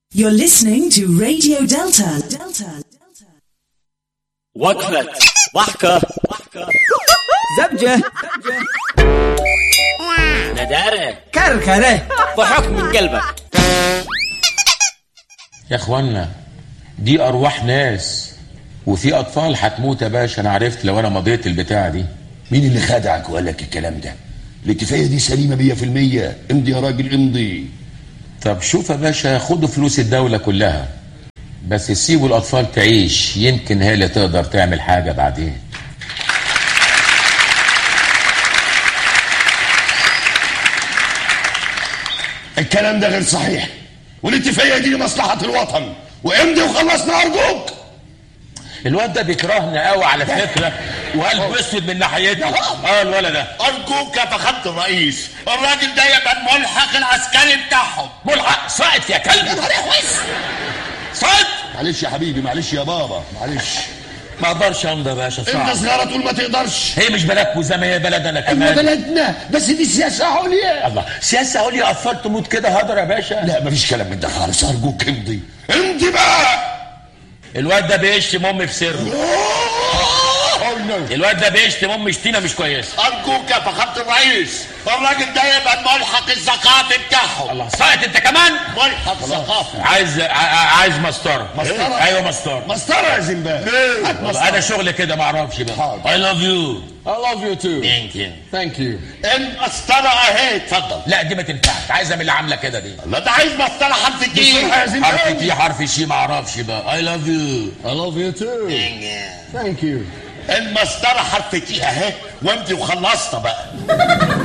You're listening to Radio Delta. Delta. وقفة ضحكة زبجة ندارة كركرة ضحك من قلبك يا اخوانا دي ارواح ناس وفي اطفال هتموت يا باشا انا عرفت لو انا مضيت البتاع دي مين اللي خدعك وقال لك الكلام ده الاتفاقية دي سليمة مية في المية امضي يا راجل امضي طب شوف يا باشا خدوا فلوس الدولة كلها بس سيبوا الاطفال تعيش يمكن هي اللي تقدر تعمل حاجة بعدين الكلام ده غير صحيح والاتفاقية دي لمصلحة الوطن وامضي وخلصنا ارجوك الواد ده بيكرهنا قوي على فكرة وقلب اسود من ناحيتي اه الولد ده أرجوك يا فخامة الرئيس الراجل ده يبقى الملحق العسكري بتاعهم ملحق ساقط يا كلب ساقط معلش يا حبيبي معلش يا بابا معلش ما اقدرش امضي يا باشا انت صعب صغيرة طول ما تقدرش هي مش بلدكم زي ما هي بلدنا احنا كمان بلدنا بس دي سياسة عليا الله سياسة عليا اطفال تموت كده هدر يا باشا لا مفيش كلام من ده خالص ارجوك امضي امضي بقى الواد ده بيشتم امي في سره الواد ده بيشتم امي شتيمه مش كويسه أرجوك يا فخامة الرئيس الراجل ده يبقى الملحق الثقافي بتاعهم الله ساقط انت كمان ملحق ثقافي عايز ع- ع- عايز مسطره مسطرة؟ ايوه مسطره مسطرة يا زنبال هات والله مسطرة انا شغل كده ما اعرفش بقى حاضر. I love you I love you too. Thank you. Thank you. المسطرة أهي اتفضل لا دي ما تنفعش عايزه من اللي عامله كده دي لا ده عايز مسطرة حرف الجيم بسرعة يا حرف زنبال تي حرف شي ما اعرفش بقى I love you I love you too. Thank you. المسطرة حرف تي أهي وامضي وخلصنا بقى